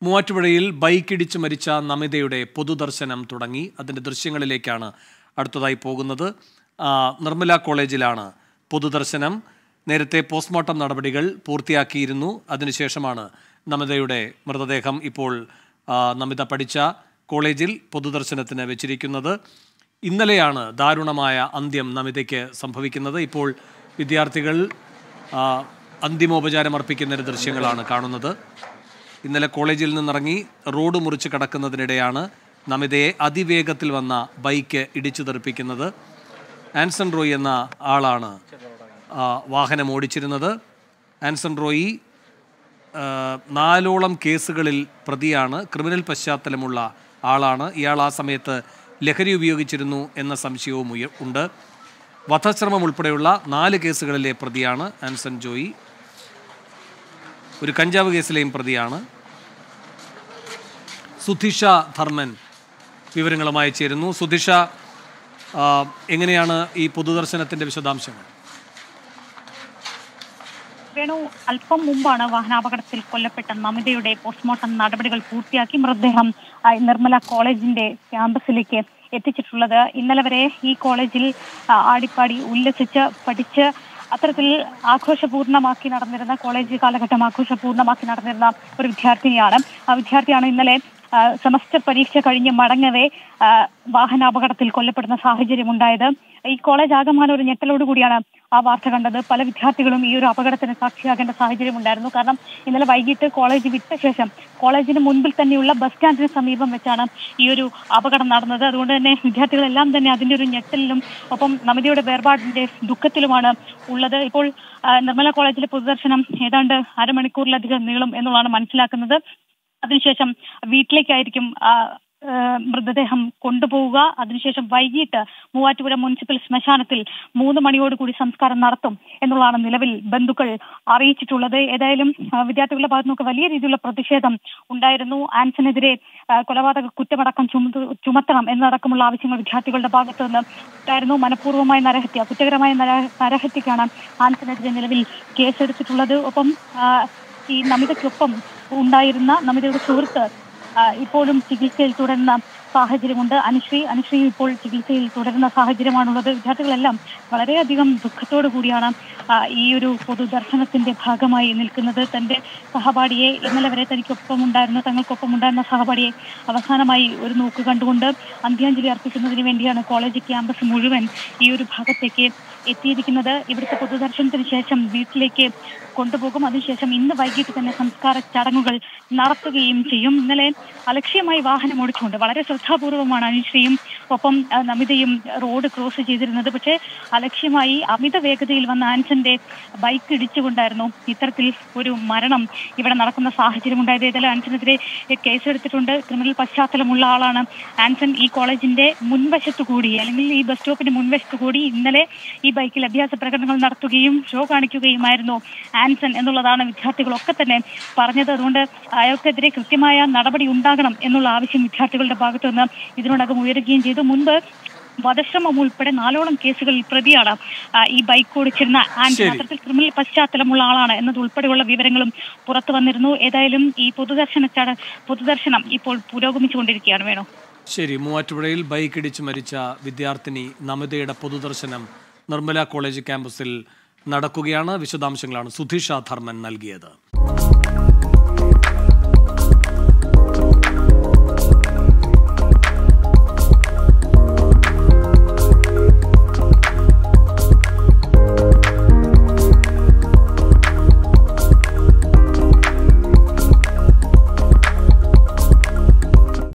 മൂവാറ്റുപുഴയിൽ ബൈക്കിടിച്ച് മരിച്ച നമിതയുടെ പൊതുദർശനം തുടങ്ങി അതിൻ്റെ ദൃശ്യങ്ങളിലേക്കാണ് അടുത്തതായി പോകുന്നത് ആ, നിർമ്മല കോളേജിലാണ് പൊതുദർശനം നേരത്തെ പോസ്റ്റ്മോർട്ടം നടപടികൾ പൂർത്തിയാക്കിയിരുന്നു അതിനുശേഷമാണ് നമിതയുടെ മൃതദേഹം ഇപ്പോൾ ആ, നമിത പഠിച്ച കോളേജിൽ പൊതുദർശനത്തിന് വെച്ചിരിക്കുന്നത് ഇന്നലെയാണ് ദാരുണമായ അന്ത്യം നമിതയ്ക്ക് സംഭവിക്കുന്നത് ഇപ്പോൾ വിദ്യാർത്ഥികൾ ആ, അന്തിമോപചാരം അർപ്പിക്കുന്ന ദൃശ്യങ്ങളാണ് കാണുന്നത് ഇന്നലെ കോളേജിൽ നിന്നിറങ്ങി റോഡ് മുറിച്ച് കടക്കുന്നതിനിടെയാണ് നമിതയെ അതിവേഗത്തിൽ വന്ന ബൈക്ക് ഇടിച്ചു തെറിപ്പിക്കുന്നത് ആൻസൺ റോയി എന്ന ആളാണ് ആ, വാഹനം ഓടിച്ചിരുന്നത് ആൻസൺ റോയി ആ, നാലോളം കേസുകളിൽ പ്രതിയാണ് ക്രിമിനൽ പശ്ചാത്തലമുള്ള ആളാണ് ഇയാൾ ആ സമയത്ത് ലഹരി ഉപയോഗിച്ചിരുന്നു എന്ന സംശയവും ഉയ- ഉണ്ട് വധശ്രമം ഉൾപ്പെടെയുള്ള നാല് കേസുകളിലെ പ്രതിയാണ് ആൻസൺ ജോയി ഒരു കഞ്ചാവ് കേസിലെയും പ്രതിയാണ് സുധിഷ ധർമ്മൻ വിവരങ്ങളുമായി ചേരുന്നു സുധിഷ ആ, എങ്ങനെയാണ് ഈ പൊതുദർശനത്തിന്റെ വിശദാംശങ്ങൾ വേണു അല്പം മുമ്പാണ് വാഹനാപകടത്തിൽ കൊല്ലപ്പെട്ട നമിതയുടെ പോസ്റ്റ്മോർട്ടം നടപടികൾ പൂർത്തിയാക്കി മൃതദേഹം ആ, നിർമ്മല കോളേജിന്റെ ക്യാമ്പസിലേക്ക് എത്തിച്ചിട്ടുള്ളത് ഇന്നലെ വരെ ഈ കോളേജിൽ ആ, ആടിപ്പാടി ഉല്ലസിച്ച് പഠിച്ച് അത്തരത്തിൽ ആഘോഷപൂർണ്ണമാക്കി നടന്നിരുന്ന കോളേജ് കാലഘട്ടം ആഘോഷപൂർണ്ണമാക്കി നടന്നിരുന്ന ഒരു വിദ്യാർത്ഥിനിയാണ് ആ വിദ്യാർത്ഥിയാണ് ഇന്നലെ ആ, സെമസ്റ്റർ പരീക്ഷ കഴിഞ്ഞ് മടങ്ങവേ ആ, വാഹനാപകടത്തിൽ കൊല്ലപ്പെടുന്ന സാഹചര്യം ഉണ്ടായത് ഈ കോളേജ് ആകമാനം ഒരു ഞെട്ടലോട് കൂടിയാണ് ആ വാർത്ത കണ്ടത് പല വിദ്യാർത്ഥികളും ഈ ഒരു അപകടത്തിന് സാക്ഷിയാകേണ്ട സാഹചര്യം ഉണ്ടായിരുന്നു കാരണം ഇന്നലെ വൈകിട്ട് കോളേജ് വിട്ട ശേഷം കോളേജിന് മുൻപിൽ തന്നെയുള്ള ബസ് സ്റ്റാൻഡിന് സമീപം വെച്ചാണ് ഈ ഒരു അപകടം നടന്നത് അതുകൊണ്ട് തന്നെ വിദ്യാർത്ഥികളെല്ലാം തന്നെ അതിന്റെ ഒരു ഞെട്ടലിലും ഒപ്പം നമിതയുടെ വേർപാടിന്റെ ദുഃഖത്തിലുമാണ് ഉള്ളത് ഇപ്പോൾ ആ, നിർമ്മല കോളേജിലെ പൊതുദർശനം ഏതാണ്ട് അരമണിക്കൂറിലധികം നീളും എന്നുള്ളതാണ് മനസ്സിലാക്കുന്നത് അതിനുശേഷം വീട്ടിലേക്കായിരിക്കും ആ, ആ, മൃതദേഹം കൊണ്ടുപോവുക അതിനുശേഷം വൈകിട്ട് മൂവാറ്റുപുഴ മുനിസിപ്പൽ ശ്മശാനത്തിൽ മൂന്ന് മണിയോടുകൂടി സംസ്കാരം നടത്തും എന്നുള്ളതാണ് നിലവിൽ ബന്ധുക്കൾ അറിയിച്ചിട്ടുള്ളത് ഏതായാലും ആ, വിദ്യാർത്ഥികളുടെ ഭാഗത്തു നിന്നൊക്കെ വലിയ രീതിയിലുള്ള പ്രതിഷേധം ഉണ്ടായിരുന്നു ആൻസനെതിരെ ആ, കൊലപാതക കുറ്റമടക്കം ചുമതു ചുമത്തണം എന്നടക്കമുള്ള ആവശ്യങ്ങൾ വിദ്യാർത്ഥികളുടെ ഭാഗത്തു നിന്ന് ഉണ്ടായിരുന്നു മനഃപൂർവ്വമായ നരഹത്യ കുറ്റകരമായ നര- നരഹത്യക്കാണ് ആൻസനെതിരെ നിലവിൽ കേസെടുത്തിട്ടുള്ളത് ഒപ്പം ആ, ഈ നമിതയ്ക്കൊപ്പം ഉണ്ടായിരുന്ന നമിതയുടെ സുഹൃത്ത് ആ, ഇപ്പോഴും ചികിത്സയിൽ തുടരുന്ന സാഹചര്യമുണ്ട് അനുശ്രീ അനുശ്രീ ഇപ്പോൾ ചികിത്സയിൽ തുടരുന്ന സാഹചര്യമാണുള്ളത് വിദ്യാർത്ഥികളെല്ലാം വളരെയധികം ദുഃഖത്തോടു കൂടിയാണ് ആ, ഈ ഒരു പൊതുദർശനത്തിന്റെ ഭാഗമായി നിൽക്കുന്നത് തന്റെ സഹപാഠിയെ ഇന്നലെ വരെ തനിക്കൊപ്പം ഉണ്ടായിരുന്ന തങ്ങൾക്കൊപ്പം ഉണ്ടായിരുന്ന സഹപാഠിയെ അവസാനമായി ഒരു നോക്ക് കണ്ടുകൊണ്ട് അന്ത്യാഞ്ജലി അർപ്പിക്കുന്നതിന് വേണ്ടിയാണ് കോളേജ് ക്യാമ്പസ് മുഴുവൻ ഈ ഒരു ഭാഗത്തേക്ക് എത്തിയിരിക്കുന്നത് ഇവിടുത്തെ പൊതുദർശനത്തിന് ശേഷം വീട്ടിലേക്ക് കൊണ്ടുപോകും അതിനുശേഷം ഇന്ന് വൈകിട്ട് തന്നെ സംസ്കാര ചടങ്ങുകൾ നടത്തുകയും ചെയ്യും ഇന്നലെ അലക്ഷ്യമായി വാഹനം ഓടിച്ചുകൊണ്ട് വളരെ ശ്രദ്ധാപൂർവമാണ് അനുശ്രീയും ഒപ്പം ആ, നമിതയും റോഡ് ക്രോസ് ചെയ്തിരുന്നത് പക്ഷേ അലക്ഷ്യമായി അമിത വേഗതയിൽ വന്ന ആൻസന്റെ ബൈക്ക് ഇടിച്ചുകൊണ്ടായിരുന്നു ഇത്തരത്തിൽ ഒരു മരണം ഇവിടെ നടക്കുന്ന സാഹചര്യം ഉണ്ടായത് ഏതായാലും ആൻസനെതിരെ കേസെടുത്തിട്ടുണ്ട് ക്രിമിനൽ പശ്ചാത്തലമുള്ള ആളാണ് ആൻസൺ ഈ കോളേജിന്റെ മുൻവശത്തു കൂടി അല്ലെങ്കിൽ ഈ ബസ് സ്റ്റോപ്പിന്റെ മുൻവശത്തു കൂടി ഇന്നലെ ഈ ബൈക്കിൽ അഭ്യാസ പ്രകടനങ്ങൾ നടത്തുകയും ഷോ കാണിക്കുകയുമായിരുന്നു ആൻസൺ എന്നുള്ളതാണ് വിദ്യാർത്ഥികളൊക്കെ തന്നെ പറഞ്ഞത് അതുകൊണ്ട് അയാൾക്കെതിരെ കൃത്യമായ നടപടി ഉണ്ടാകണം എന്നുള്ള ആവശ്യം വിദ്യാർത്ഥികളുടെ ഭാഗത്തു നിന്ന് ഇതിനോടകം ഉയരുകയും ചെയ്തു മുൻപ് വധശ്രമം ഉൾപ്പെടെ നാലോളം കേസുകളിൽ പ്രതിയാണ് ആ, ഈ ബൈക്ക് ഓടിച്ചിരുന്ന ആൻസൺ ശരി. അത്തരത്തിൽ ക്രിമിനൽ പശ്ചാത്തലമുള്ള ആളാണ് എന്നത് ഉൾപ്പെടെയുള്ള വിവരങ്ങളും പുറത്തു വന്നിരുന്നു ഏതായാലും ഈ പൊതുദർശന ചട പൊതുദർശനം ഇപ്പോൾ പുരോഗമിച്ചുകൊണ്ടിരിക്കുകയാണ് വേണോ ശരി മൂവാറ്റുപുഴയിൽ ബൈക്ക് ഇടിച്ച് മരിച്ച വിദ്യാർത്ഥിനി നമിതയുടെ പൊതുദർശനം നിർമ്മല കോളേജ് ക്യാമ്പസിൽ നടക്കുകയാണ് വിശദാംശങ്ങളാണ് സുധീഷ ധർമ്മൻ നൽകിയത്